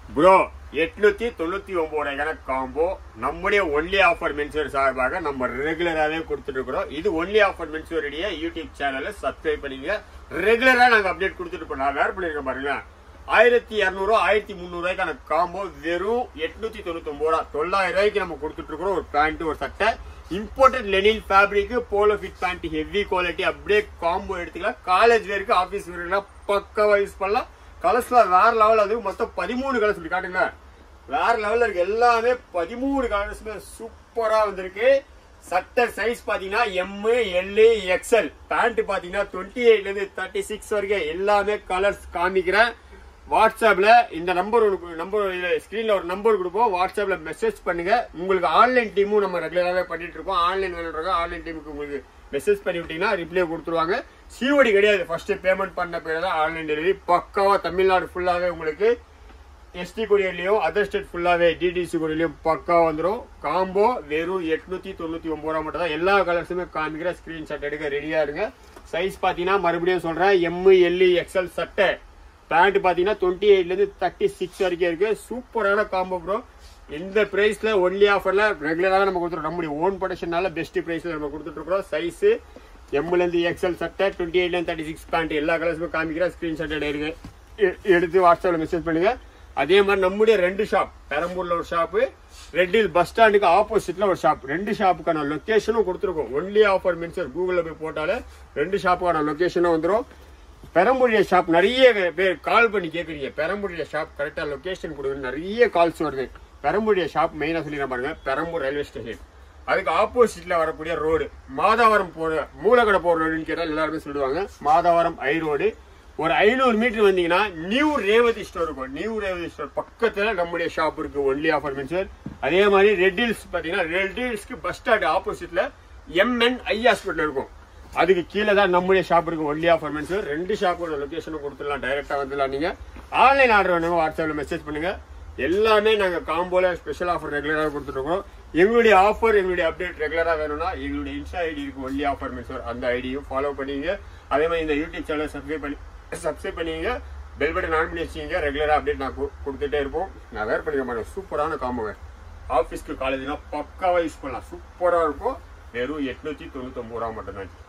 bro எட்நூத்தி தொண்ணூத்தி ஒன்பது ரூபாய்க்கான காம்போ நம்முடைய ஒன்லி ஆஃபர் மென்சுவர் சார்பாக நம்ம ரெகுலராகவே கொடுத்துட்டு இருக்கிறோம் இது ஒன்லி ஆஃபர் மென்சுவருடைய யூடியூப் சேனலை சப்ஸ்கிரைப் பண்ணிங்க ரெகுலரா நாங்க அப்டேட் கொடுத்துட்டு இருக்கோம் நான் வேற பண்ணிருக்கேன் பாருங்க ஆயிரத்தி இரநூறு ஆயிரத்தி முந்நூறு ரூபாய்க்கான காம்போ வெறும் எட்நூத்தி தொண்ணூத்தி ஒன்பது ரூபா தொள்ளாயிரம் ரூபாய்க்கு நம்ம கொடுத்துட்டு இருக்கிறோம் ஒரு பேண்ட் ஒரு சட்டை imported linen fabric polo fit pant heavy quality அப்படியே காம்போ எடுத்துக்கலாம் காலேஜ் வேருக்கு ஆஃபீஸ் வேருக்குலாம் பக்காவா யூஸ் பண்ணலாம் கலர்ஸ்லாம் வேற லெவல் அது மொத்தம் பதிமூணு கலர்ஸ் இப்படி காட்டுங்க வேற லெவல்ல இருக்கு எல்லாமே பதிமூணு கலர்ஸுமே சூப்பரா வந்திருக்கு சட்டை சைஸ் பாத்தீங்கன்னா எம் எல் எக்ஸ்எல் பேண்ட் பாத்தீங்கன்னா டுவெண்ட்டி எயிட்ல இருந்து தேர்ட்டி சிக்ஸ் வரைக்கும் எல்லாமே கலர்ஸ் காமிக்கிறேன் வாட்ஸ்அப்ல இந்த நம்பர் நம்பர் ஸ்கிரீன்ல ஒரு நம்பர் கொடுப்போம் வாட்ஸ்அப்ல மெசேஜ் பண்ணுங்க உங்களுக்கு ஆன்லைன் டீமும் நம்ம ரெகுலராகவே பண்ணிட்டு இருக்கோம் ஆன்லைன் வேணுன்றவங்க ஆன்லைன் டீமுக்கு உங்களுக்கு மெசேஜ் பண்ணி விட்டீங்கன்னா ரிப்ளை கொடுத்துருவாங்க சிஓடி கிடையாது ஃபர்ஸ்ட் பேமெண்ட் பண்ண பேர் தான் ஆன்லைன் டெலிவரி பக்காவா தமிழ்நாடு ஃபுல்லாவே உங்களுக்கு எஸ்டி கொரியர்லயும் அதர் ஸ்டேட் ஃபுல்லாவே டிடிசி கொரியர்லயும் பக்கா வந்துடும் காம்போ வெறும் எட்நூத்தி தொண்ணூத்தி ஒன்பது ரூபா மட்டும் தான் எல்லா கலர்ஸுமே காமிக்கிற ஸ்கிரீன்ஷாட் எடுக்க ரெடியா இருங்க சைஸ் பாத்தீங்கன்னா மறுபடியும் சொல்றேன் எம் எல் எக்ஸ்எல் சட்டை பேண்ட் பாத்தீங்கன்னா டுவெண்ட்டி எயிட்ல இருந்து தேர்ட்டி சிக்ஸ் வரைக்கும் இருக்கு சூப்பரான காம்போ ப்ரோ இந்த பிரைஸ்ல ஒன்லி ஆஃபர்ல ரெகுலராக நம்ம கொடுத்துருக்கோம் நம்முடைய ஓன் ப்ரொடக்ஷனால பெஸ்ட் பிரைஸ்ல நம்ம கொடுத்துட்டு இருக்கோம் சைஸ் எம்ல இருந்து எக்ஸ்எல் சட்டை டுவெண்ட்டி எயிட்ல இருந்து தேர்ட்டி சிக்ஸ் பேண்ட் எல்லா கலர்ஸுமே காமிக்கிற ஸ்கிரீன்ஷாட் எடுங்க எ- எடுத்து வாட்ஸ்அப்ல மெசேஜ் பண்ணுங்க அதே மாதிரி நம்முடைய ரெண்டு ஷாப் பெரம்பூர்ல ஒரு ஷாப்பு ரெட்டில் பஸ் ஸ்டாண்டுக்கு ஆப்போசிட்ல ஒரு ஷாப் ரெண்டு ஷாப்புக்கான லொகேஷனும் கொடுத்துருக்கோம் ஒன்லி ஆஃபர் மென்சர் கூகுள்ல போய் போட்டாலே ரெண்டு ஷாப்புக்கான லொகேஷனும் வந்துடும் பெரம்பூரிய ஷாப் நிறைய பேர் கால் பண்ணி கேட்குறீங்க பெரம்பூரிய ஷாப் கரெக்டாக லொகேஷன் கொடுங்க நிறைய கால்ஸ் வருது பெரம்பூரிய ஷாப் மெயினாக சொல்லி பாருங்க பெரம்பூர் ரயில்வே ஸ்டேஷன் அதுக்கு ஆப்போசிட்ல வரக்கூடிய ரோடு மாதாவரம் போற மூலக்கடை போற ரோடுன்னு கேட்டால் எல்லாருமே சொல்லுவாங்க மாதாவரம் ஐ ரோடு ஒரு ஐநூறு மீட்டர் வந்தீங்கன்னா நியூ ரேவதி ஸ்டோர் இருக்கும் நியூ ரேவதி ஸ்டோர் பக்கத்துல நம்முடைய ஷாப் இருக்கு ஒன்லி ஆஃபர் மென்சர் அதே மாதிரி ரெட் ஹில்ஸ் பாத்தீங்கன்னா ரெட் ஹில்ஸ்க்கு பஸ் ஸ்டாண்ட் ஆப்போசிட்ல எம்என் ஐ ஹாஸ்பிட்டல் இருக்கும் அதுக்கு கீழே தான் நம்முடைய ஷாப் இருக்கு ஒன்லி ஆஃபர் மென்சர் ரெண்டு ஷாப்போட லொகேஷனும் கொடுத்துடலாம் டைரக்டா வந்துடலாம் நீங்க ஆன்லைன் ஆர்டர் வேணுங்க வாட்ஸ்அப்ல மெசேஜ் பண்ணுங்க எல்லாமே நாங்க காம்போல ஸ்பெஷல் ஆஃபர் ரெகுலராக கொடுத்துருக்கோம் எங்களுடைய ஆஃபர் எங்களுடைய அப்டேட் ரெகுலரா வேணும்னா எங்களுடைய இன்ஸ்டா ஐடி இருக்கு ஒன்லி ஆஃபர் மென்சர் அந்த ஐடியும் ஃபாலோ பண்ணிங்க அதே மாதிரி இந்த யூடியூப் சேனல் சப்ஸ்கிரைப் பண்ணி சப்ஸ்கிரைப் பண்ணிங்க பெல் பட்டன் ஆன் பண்ணி வச்சுங்க ரெகுலரா அப்டேட் நான் கு- கொடுத்துட்டே இருப்போம் நான் வேற பண்ணிக்க மாட்டேன் சூப்பரான காம்போங்க ஆஃபீஸ்க்கு காலேஜ்னா பக்காவா யூஸ் பண்ணலாம் சூப்பரா இருக்கும் வெறும் எட்நூத்தி தொண்ணூத்தி ஒன்பது ரூபா மட்டும் தான்